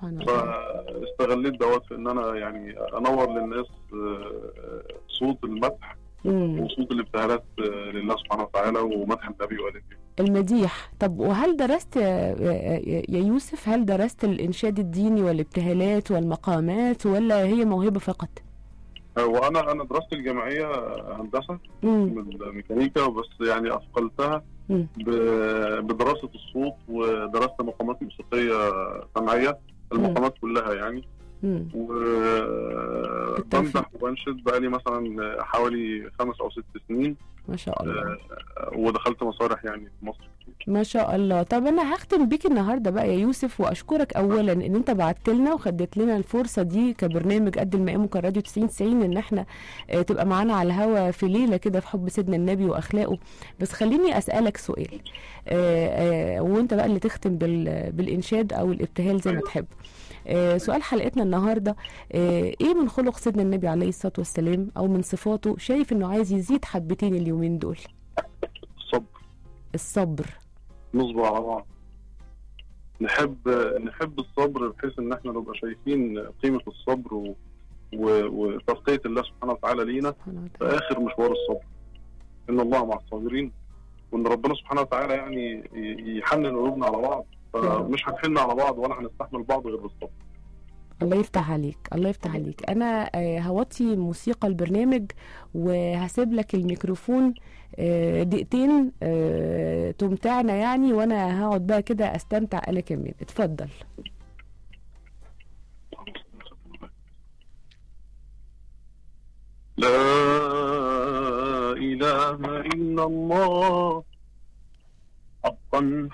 سبحان الله فاستغليت دوت في ان انا يعني انور للناس آه، صوت المدح مم. وصوت الابتهالات آه، لله سبحانه وتعالى ومدح النبي وآله المديح طب وهل درست يا يا- يا يوسف هل درست الإنشاد الديني والابتهالات والمقامات ولا هي موهبة فقط؟ آه، وانا انا دراستي الجامعيه هندسه مم. من ميكانيكا بس يعني اثقلتها مم. ب- بدراسه الصوت ودراسه مقامات موسيقيه سمعيه المقامات كلها يعني مم. وبمدح وبنشد بقالي مثلا حوالي خمس او ست سنين ما شاء الله آه، ودخلت مسارح يعني في مصر كتير ما شاء الله طب انا هختم بيك النهارده بقى يا يوسف واشكرك اولا ان انت بعت لنا وخدت لنا الفرصه دي كبرنامج قد المقام راديو 90 90 ان احنا آه، تبقى معانا على الهوا في ليله كده في حب سيدنا النبي واخلاقه بس خليني اسالك سؤال آه، آه، وانت بقى اللي تختم بال- بالانشاد او الابتهال زي ما أيوة. تحب آه، سؤال حلقتنا النهارده آه، ايه من خلق سيدنا النبي عليه الصلاه والسلام او من صفاته شايف انه عايز يزيد حبتين اليومين دول الصبر الصبر نصبر على بعض نحب نحب الصبر بحيث ان احنا نبقى شايفين قيمه الصبر و... و... وترقيه الله سبحانه وتعالى لينا سبحانه في وتعالى. اخر مشوار الصبر ان الله مع الصابرين وان ربنا سبحانه وتعالى يعني ي- يحنن قلوبنا على بعض فمش هنحن على بعض ولا هنستحمل بعض غير بالصبر الله يفتح عليك الله يفتح عليك انا آه، هوطي موسيقى البرنامج وهسيب لك الميكروفون آه، دقيقتين آه، تمتعنا يعني وانا هقعد بقى كده استمتع انا كمان اتفضل لا إله إلا الله حقا